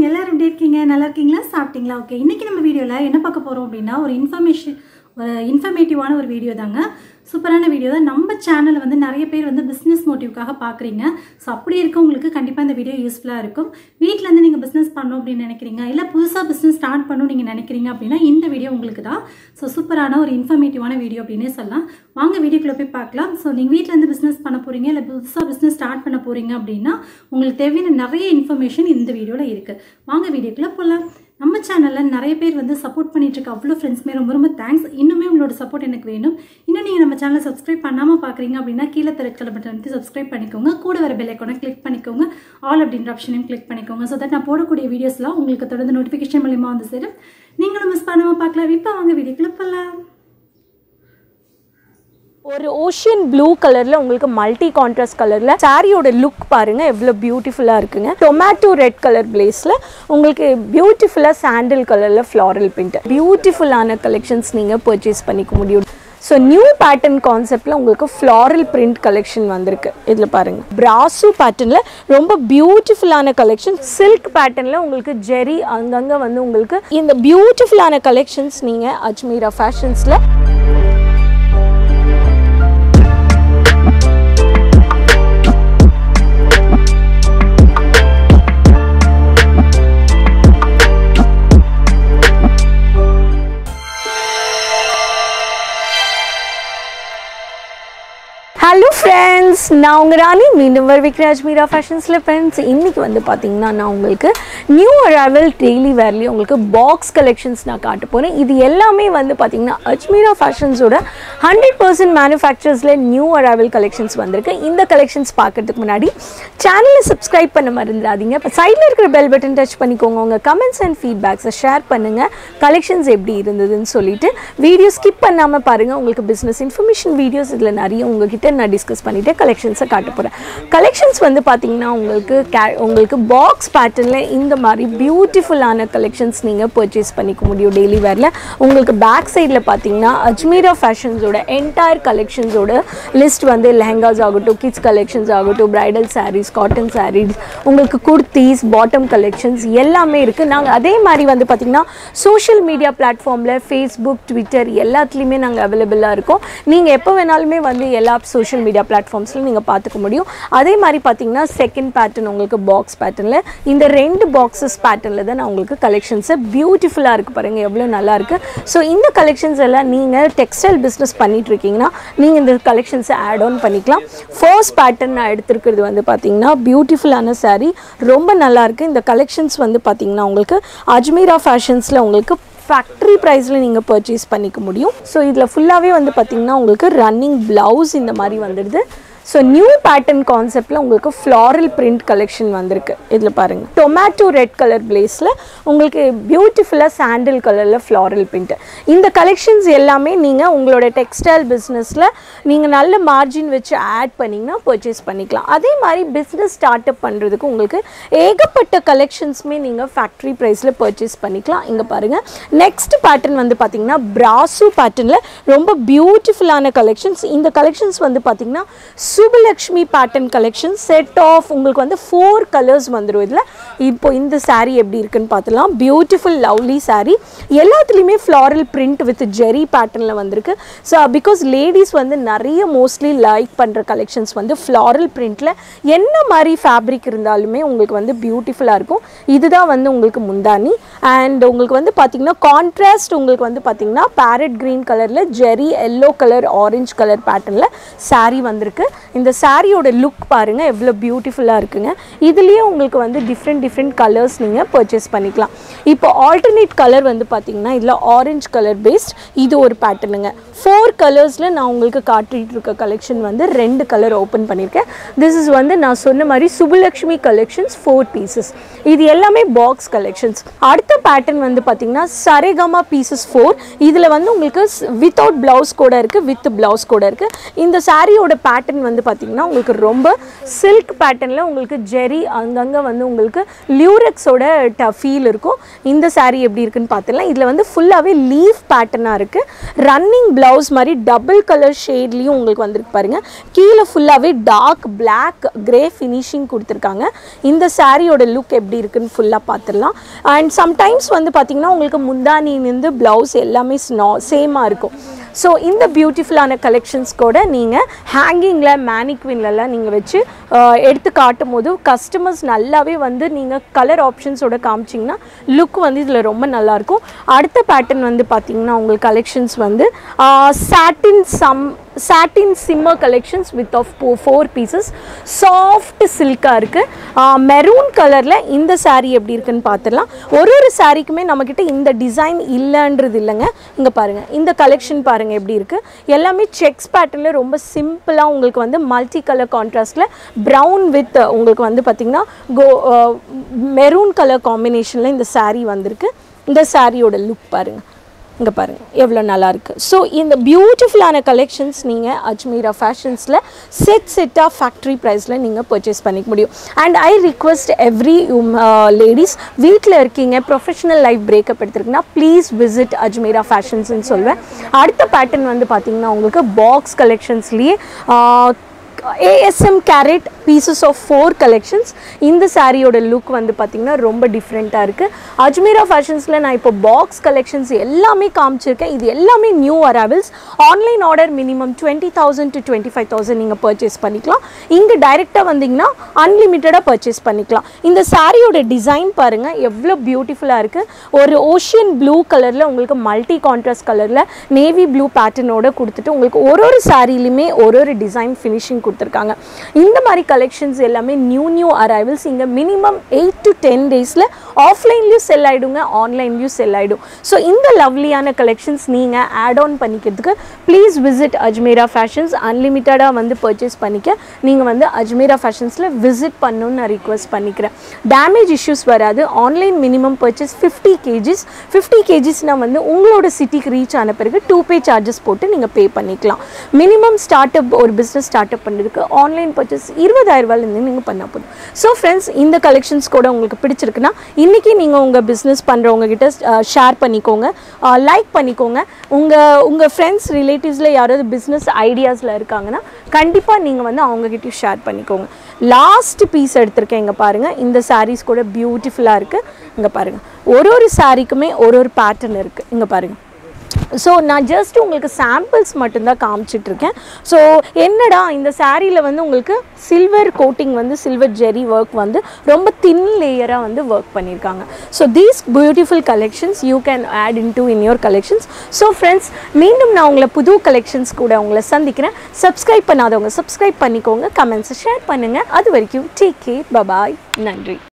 எல்லாரும் எப்படி இருக்கீங்க நல்லா இருக்கீங்களா சாப்பிட்டீங்களா ஓகே இன்னைக்கு நம்ம வீடியோவில் என்ன பார்க்க போகிறோம் அப்படின்னா ஒரு இன்ஃபர்மேஷன் ஒரு இன்ஃபர்மேட்டிவான ஒரு வீடியோ தாங்க சூப்பரான வீடியோ தான் நம்ம சேனலை வந்து நிறைய பேர் வந்து பிஸ்னஸ் மோட்டிவ்க்காக பார்க்குறீங்க ஸோ அப்படி இருக்கவங்களுக்கு கண்டிப்பாக இந்த வீடியோ யூஸ்ஃபுல்லாக இருக்கும் வீட்டிலேருந்து நீங்கள் பிஸ்னஸ் பண்ணணும் அப்படின்னு நினைக்கிறீங்க இல்லை புதுசாக பிஸ்னஸ் ஸ்டார்ட் பண்ணணும் நீங்கள் நினைக்கிறீங்க அப்படின்னா இந்த வீடியோ உங்களுக்கு தான் ஸோ சூப்பரான ஒரு இன்ஃபர்மேட்டிவான வீடியோ அப்படின்னே சொல்லலாம் வாங்க வீடியோக்குள்ளே போய் பார்க்கலாம் ஸோ நீங்கள் வீட்டிலேருந்து பிஸ்னஸ் பண்ண போகிறீங்க இல்லை புதுசாக பிஸ்னஸ் ஸ்டார்ட் பண்ண போகிறீங்க அப்படின்னா உங்களுக்கு தேவையான நிறைய இன்ஃபர்மேஷன் இந்த வீடியோவில் இருக்குது வாங்க வீடியோக்குள்ளே போகலாம் நம்ம சேனலில் நிறைய பேர் வந்து சப்போர்ட் பண்ணிட்டு இருக்க அவ்வளோ ஃப்ரெண்ட்ஸ்மே ரொம்ப ரொம்ப தேங்க்ஸ் இன்னுமே உங்களோட சப்போர்ட் எனக்கு வேணும் இன்னும் நீங்கள் நம்ம சேனலை சப்ஸ்கிரைப் பண்ணாமல் பார்க்குறீங்க அப்படின்னா கீழே திரைக்கல பட்டன் வந்து சப்ஸ்கிரைப் பண்ணிக்கோங்க கூட வர பெல் ஐக்கானை கிளிக் பண்ணிக்கோங்க ஆல் அப்படின்ற ஆப்ஷனையும் கிளிக் பண்ணிக்கோங்க ஸோ தட் நான் போடக்கூடிய வீடியோஸ்லாம் உங்களுக்கு தொடர்ந்து நோட்டிஃபிகேஷன் மூலியமாக வந்து சேரும் நீங்களும் மிஸ் பண்ணாமல் பார்க்கலாம் இப்போ வாங்க வீடியோக்குள்ளே போகலாம் ஒரு ஓஷியன் ப்ளூ கலர்ல உங்களுக்கு மல்டி கான்ட்ராஸ்ட் கலர்ல சாரியோட லுக் பாருங்க எவ்வளோ பியூட்டிஃபுல்லா இருக்குங்க டொமேட்டோ ரெட் கலர் பிளேஸ்ல உங்களுக்கு பியூட்டிஃபுல்லா சாண்டில் கலர்ல ஃப்ளாரல் பிரிண்ட் பியூட்டிஃபுல்லான கலெக்ஷன்ஸ் நீங்க பர்ச்சேஸ் பண்ணிக்க முடியும் ஸோ நியூ பேட்டர்ன் கான்செப்டில் உங்களுக்கு ஃப்ளாரல் பிரிண்ட் கலெக்ஷன் வந்திருக்கு இதில் பாருங்கள் பிராசு பேட்டர்னில் ரொம்ப பியூட்டிஃபுல்லான கலெக்ஷன் சில்க் பேட்டர்னில் உங்களுக்கு ஜெரி அங்கங்கே வந்து உங்களுக்கு இந்த பியூட்டிஃபுல்லான கலெக்ஷன்ஸ் நீங்கள் அஜ்மீரா ஃபேஷன்ஸில் ஹலோ ஃப்ரெண்ட்ஸ் நான் உங்கள் ராணி மீண்டும் வருவிக்கிற அஜ்மீரா ஃபேஷன்ஸில் ஃப்ரெண்ட்ஸ் இன்றைக்கி வந்து பார்த்தீங்கன்னா நான் உங்களுக்கு நியூ அரைவல் டெய்லி வேர்லேயும் உங்களுக்கு பாக்ஸ் கலெக்ஷன்ஸ் நான் காட்ட போகிறேன் இது எல்லாமே வந்து பார்த்தீங்கன்னா அஜ்மீரா ஃபேஷன்ஸோட ஹண்ட்ரட் பர்சன்ட் மேனுஃபேக்சர்ஸில் நியூ அரைவல் கலெக்ஷன்ஸ் வந்திருக்கு இந்த கலெக்ஷன்ஸ் பார்க்கறதுக்கு முன்னாடி சேனலை சப்ஸ்கிரைப் பண்ண மறந்துடாதீங்க இப்போ சைடில் இருக்கிற பெல் பட்டன் டச் பண்ணிக்கோங்க உங்கள் கமெண்ட்ஸ் அண்ட் ஃபீட்பேக்ஸை ஷேர் பண்ணுங்கள் கலெக்ஷன்ஸ் எப்படி இருந்ததுன்னு சொல்லிட்டு வீடியோ ஸ்கிப் பண்ணாமல் பாருங்கள் உங்களுக்கு பிஸ்னஸ் இன்ஃபர்மேஷன் வீடியோஸ் இதில் நிறைய உங்ககிட்ட நான் டிஸ்கஸ் பண்ணிவிட்டு கலெக்ஷன்ஸை காட்ட போகிறேன் கலெக்ஷன்ஸ் வந்து பார்த்தீங்கன்னா உங்களுக்கு கே உங்களுக்கு பாக்ஸ் பேட்டர்னில் இந்த மாதிரி பியூட்டிஃபுல்லான கலெக்ஷன்ஸ் நீங்கள் பர்ச்சேஸ் பண்ணிக்க முடியும் டெய்லி வேரில் உங்களுக்கு பேக் சைடில் பார்த்தீங்கன்னா அஜ்மீரா ஃபேஷன்ஸோட என்டையர் கலெக்ஷன்ஸோட லிஸ்ட் வந்து லெஹங்காஸ் ஆகட்டும் கிட்ஸ் கலெக்ஷன்ஸ் ஆகட்டும் பிரைடல் சாரீஸ் காட்டன் சாரீஸ் உங்களுக்கு குர்த்திஸ் பாட்டம் கலெக்ஷன்ஸ் எல்லாமே இருக்குது நாங்கள் அதே மாதிரி வந்து பார்த்திங்கன்னா சோஷியல் மீடியா பிளாட்ஃபார்மில் ஃபேஸ்புக் ட்விட்டர் எல்லாத்துலேயுமே நாங்கள் அவைலபிளாக இருக்கோம் நீங்கள் எப்போ வேணாலுமே வந்து எல்லா சோஷியல் மீடியா பிளாட்ஃபார்ம்ஸில் நீங்கள் பார்த்துக்க முடியும் அதே மாதிரி பார்த்தீங்கன்னா செகண்ட் பேட்டர்ன் உங்களுக்கு பாக்ஸ் பேட்டர்னில் இந்த ரெண்டு பாக்ஸஸ் பேட்டர்னில் தான் நான் உங்களுக்கு கலெக்ஷன்ஸை பியூட்டிஃபுல்லாக இருக்குது பாருங்கள் எவ்வளோ நல்லா இருக்குது ஸோ இந்த கலெக்ஷன்ஸ் எல்லாம் நீங்கள் டெக்ஸ்டைல் பிஸ்னஸ் பண்ணிட்டு இருக்கீங்கன்னா நீங்கள் இந்த கலெக்ஷன்ஸை ஆட் ஆன் பண்ணிக்கலாம் ஃபர்ஸ்ட் பேட்டர்ன் நான் எடுத்திருக்கிறது வந்து பார்த்தீங்கன்னா பியூட்டிஃபுல்லான saree ரொம்ப நல்லா இருக்குது இந்த கலெக்ஷன்ஸ் வந்து பார்த்தீங்கன்னா உங்களுக்கு அஜ்மீரா ஃபேஷன்ஸில் உங்களுக்கு ஃபேக்ட்ரி ப்ரைஸில் நீங்கள் பர்ச்சேஸ் பண்ணிக்க முடியும் ஸோ இதில் ஃபுல்லாகவே வந்து பார்த்திங்கன்னா உங்களுக்கு ரன்னிங் ப்ளவுஸ் இந்த மாதிரி வந்துடுது ஸோ நியூ பேட்டர்ன் கான்செப்டில் உங்களுக்கு ஃப்ளாரல் பிரிண்ட் கலெக்ஷன் வந்திருக்கு இதில் பாருங்கள் டொமேட்டோ ரெட் கலர் பிளேஸில் உங்களுக்கு பியூட்டிஃபுல்லாக சாண்டில் கலரில் ஃப்ளாரல் பிரிண்ட் இந்த கலெக்ஷன்ஸ் எல்லாமே நீங்கள் உங்களோட டெக்ஸ்டைல் பிஸ்னஸில் நீங்கள் நல்ல மார்ஜின் வச்சு ஆட் பண்ணிங்கன்னா பர்ச்சேஸ் பண்ணிக்கலாம் அதே மாதிரி பிஸ்னஸ் ஸ்டார்ட் அப் பண்ணுறதுக்கு உங்களுக்கு ஏகப்பட்ட கலெக்ஷன்ஸுமே நீங்கள் ஃபேக்ட்ரி ப்ரைஸில் பர்ச்சேஸ் பண்ணிக்கலாம் இங்கே பாருங்கள் நெக்ஸ்ட் பேட்டர்ன் வந்து பார்த்தீங்கன்னா பிராசு பேட்டர்னில் ரொம்ப பியூட்டிஃபுல்லான கலெக்ஷன்ஸ் இந்த கலெக்ஷன்ஸ் வந்து பார்த்தீங்கன்னா Subbulakshmi pattern collection set of உங்களுக்கு வந்து ஃபோர் கலர்ஸ் வந்துடும் இதில் இப்போ இந்த saree எப்படி இருக்குன்னு பார்த்துலாம் பியூட்டிஃபுல் லவ்லி saree எல்லாத்துலேயுமே ஃப்ளாரல் பிரிண்ட் வித் ஜெரி பேட்டர்னில் வந்திருக்கு ஸோ பிகாஸ் லேடிஸ் வந்து நிறைய மோஸ்ட்லி லைக் பண்ணுற கலெக்ஷன்ஸ் வந்து ஃப்ளாரல் பிரிண்ட்டில் என்ன மாதிரி ஃபேப்ரிக் இருந்தாலுமே உங்களுக்கு வந்து பியூட்டிஃபுல்லாக இருக்கும் இதுதான் வந்து உங்களுக்கு முந்தானி அண்ட் உங்களுக்கு வந்து பார்த்தீங்கன்னா கான்ட்ராஸ்ட் உங்களுக்கு வந்து பார்த்தீங்கன்னா பேரட் க்ரீன் கலரில் zari yellow colour orange colour பேட்டர்னில் saree வந்திருக்கு இந்த சாரியோட லுக் பாருங்கள் எவ்வளோ பியூட்டிஃபுல்லாக இருக்குங்க இதுலேயே உங்களுக்கு வந்து டிஃப்ரெண்ட் டிஃப்ரெண்ட் கலர்ஸ் நீங்கள் பர்ச்சேஸ் பண்ணிக்கலாம் இப்போ ஆல்டர்னேட் கலர் வந்து பார்த்தீங்கன்னா இதில் ஆரஞ்சு கலர் பேஸ்ட் இது ஒரு பேட்டர்னுங்க ஃபோர் கலர்ஸில் நான் உங்களுக்கு காட்டிட்டு இருக்க கலெக்ஷன் வந்து ரெண்டு கலர் ஓப்பன் பண்ணியிருக்கேன் திஸ் இஸ் வந்து நான் சொன்ன மாதிரி சுபலக்ஷ்மி கலெக்ஷன்ஸ் ஃபோர் பீசஸ் இது எல்லாமே பாக்ஸ் கலெக்ஷன்ஸ் அடுத்த பேட்டர்ன் வந்து பார்த்தீங்கன்னா சரேகமா பீசஸ் ஃபோர் இதில் வந்து உங்களுக்கு வித்தவுட் ப்ளவுஸ் கூட இருக்குது வித் ப்ளவுஸ் கூட இருக்குது இந்த சாரியோட பேட்டர்ன் வந்து வந்து பார்த்திங்கன்னா உங்களுக்கு ரொம்ப சில்க் பேட்டர்னில் உங்களுக்கு ஜெரி அங்கங்கே வந்து உங்களுக்கு லியூரெக்ஸோட ட ஃபீல் இருக்கும் இந்த saree எப்படி இருக்குன்னு பார்த்துடலாம் இதில் வந்து ஃபுல்லாகவே லீஃப் பேட்டர்னாக இருக்குது ரன்னிங் ப்ளவுஸ் மாதிரி டபுள் கலர் ஷேட்லேயும் உங்களுக்கு வந்திருக்கு பாருங்கள் கீழே ஃபுல்லாகவே டார்க் பிளாக் கிரே ஃபினிஷிங் கொடுத்துருக்காங்க இந்த சாரியோட லுக் எப்படி இருக்குன்னு ஃபுல்லாக பார்த்துடலாம் அண்ட் சம்டைம்ஸ் வந்து பார்த்திங்கன்னா உங்களுக்கு முந்தானிலேருந்து ப்ளவுஸ் எல்லாமே ஸ்னோ சேமாக இருக்கும் ஸோ இந்த பியூட்டிஃபுல்லான கலெக்ஷன்ஸ் கூட நீங்கள் ஹேங்கிங்கில் மேனிக்வின்லலாம் நீங்கள் வச்சு ஆஹ், எடுத்து காட்டும் போது கஸ்டமர்ஸ் நல்லாவே வந்து நீங்கள் கலர் ஆப்ஷன்ஸோட காமிச்சிங்கன்னா லுக் வந்து இதில் ரொம்ப நல்லாயிருக்கும் அடுத்த பேட்டர்ன் வந்து பார்த்திங்கன்னா உங்களுக்கு கலெக்ஷன்ஸ் வந்து satin some satin shimmer collections with of four pieces soft சில்காக இருக்குது மெரூன் கலரில் இந்த saree எப்படி இருக்குன்னு பார்த்துடலாம் ஒரு ஒரு சாரீக்குமே நம்மக்கிட்ட இந்த டிசைன் இல்லைன்றது இல்லைங்க இங்கே பாருங்கள் இந்த கலெக்ஷன் பாருங்கள் எப்படி இருக்குது எல்லாமே செக்ஸ் பேட்டர்னில் ரொம்ப சிம்பிளாக உங்களுக்கு வந்து மல்டி கலர் கான்ட்ராஸ்டில் ப்ரௌன் வித் உங்களுக்கு வந்து பார்த்திங்கன்னா கோ மெரூன் கலர் காம்பினேஷனில் இந்த saree வந்திருக்கு இந்த சாரியோட லுக் பாருங்கள் இங்கே பாருங்கள் எவ்வளோ நல்லா இருக்கு ஸோ இந்த பியூட்டிஃபுல்லான கலெக்ஷன்ஸ் நீங்கள் அஜ்மீரா ஃபேஷன்ஸில் செட் செட்டாக ஃபேக்ட்ரி ப்ரைஸில் நீங்கள் பர்ச்சேஸ் பண்ணிக்க முடியும் and I request every ladies வீட்டில் இருக்கீங்க ப்ரொஃபஷனல் லைஃப் பிரேக்கப் எடுத்திருக்குன்னா ப்ளீஸ் விசிட் அஜ்மீரா ஃபேஷன்ஸ்னு சொல்வேன் அடுத்த பேட்டர்ன் வந்து பார்த்திங்கன்னா உங்களுக்கு பாக்ஸ் கலெக்ஷன்ஸ்லேயே ASM carat pieces of four collections இந்த சாரியோட லுக் வந்து பார்த்திங்கன்னா ரொம்ப டிஃப்ரெண்ட்டாக இருக்குது அஜ்மீரா ஃபேஷன்ஸில் நான் இப்போ பாக்ஸ் கலெக்ஷன்ஸ் எல்லாமே காமிச்சிருக்கேன் இது எல்லாமே new arrivals online order minimum twenty thousand to twenty five thousand நீங்கள் பர்ச்சேஸ் பண்ணிக்கலாம் இங்கே டைரெக்டாக வந்தீங்கன்னா அன்லிமிட்டடாக பர்ச்சேஸ் பண்ணிக்கலாம் இந்த சாரியோட டிசைன் பாருங்கள் எவ்வளோ பியூட்டிஃபுல்லாக இருக்குது ஒரு ஓஷியன் ப்ளூ கலரில் உங்களுக்கு மல்டி கான்ட்ராஸ்ட் கலரில் நேவி ப்ளூ பேட்டர்னோட கொடுத்துட்டு உங்களுக்கு ஒரு ஒரு சாரிலையுமே ஒரு ஒரு டிசைன் ஃபினிஷிங் கொடுத்துருக்காங்க இந்த மாதிரி கலெக்ஷன்ஸ் எல்லாமே நியூ நியூ அரைவல்ஸ் இங்கே மினிமம் எயிட் டு டென் டேஸில் ஆஃப்லைன்லேயும் செல் ஆகிடுங்க ஆன்லைன்லேயும் செல் ஆகிடும் ஸோ இந்த லவ்லியான கலெக்ஷன்ஸ் நீங்கள் ஆட் ஆன் பண்ணிக்கிறதுக்கு ப்ளீஸ் விசிட் அஜ்மீரா ஃபேஷன்ஸ் அன்லிமிட்டடாக வந்து பர்ச்சேஸ் பண்ணிக்க நீங்கள் வந்து அஜ்மீரா ஃபேஷன்ஸில் விசிட் பண்ணணும்னு நான் ரிக்வெஸ்ட் பண்ணிக்கிறேன் டேமேஜ் இஷ்யூஸ் வராது online minimum purchase fifty kgs fifty கேஜிஸ்னால் வந்து உங்களோட சிட்டிக்கு ரீச் ஆன பிறகு டூ பே சார்ஜஸ் போட்டு நீங்கள் பே பண்ணிக்கலாம் மினிமம் ஸ்டார்ட் அப் ஒரு பிஸ்னஸ் ஸ்டார்ட் அப் பண்ணுறதுக்கு ஆன்லைன் பர்ச்சேஸ் இருபதாயிரம் ரூபாயிலேருந்து நீங்கள் பண்ணால் போதும் ஸோ ஃப்ரெண்ட்ஸ் இந்த கலெக்ஷன்ஸ் கூட உங்களுக்கு பிடிச்சிருக்குன்னா இன்றைக்கி நீங்கள் உங்கள் பிஸ்னஸ் பண்ணுறவங்க கிட்ட ஷேர் பண்ணிக்கோங்க லைக் பண்ணிக்கோங்க உங்கள் உங்கள் ஃப்ரெண்ட்ஸ் ரிலேட்டிவ்ஸில் யாராவது பிஸ்னஸ் ஐடியாஸில் இருக்காங்கன்னா கண்டிப்பாக நீங்கள் வந்து அவங்ககிட்டயும் ஷேர் பண்ணிக்கோங்க லாஸ்ட் பீஸ் எடுத்திருக்கேன் இங்கே பாருங்கள் இந்த sarees கூட பியூட்டிஃபுல்லாக இருக்குது இங்கே பாருங்கள் ஒரு ஒரு சாரீக்குமே ஒரு ஒரு பேட்டர்ன் இருக்குது இங்கே பாருங்கள் ஸோ நான் ஜஸ்ட் உங்களுக்கு சாம்பிள்ஸ் மட்டும்தான் காமிச்சிட்டு இருக்கேன் ஸோ என்னடா இந்த சாரியில் வந்து உங்களுக்கு சில்வர் கோட்டிங் வந்து சில்வர் ஜெரி ஒர்க் வந்து ரொம்ப தின் லேயராக வந்து ஒர்க் பண்ணியிருக்காங்க so these beautiful collections you can add in to in your collections so friends மீண்டும் நான் உங்களை புது கலெக்ஷன்ஸ் கூட உங்களை சந்திக்கிறேன் சப்ஸ்கிரைப் பண்ணாதவங்க சப்ஸ்கிரைப் பண்ணிக்கோங்க கமெண்ட்ஸை ஷேர் பண்ணுங்கள் அது வரைக்கும் டேக் கேர் பபாய் நன்றி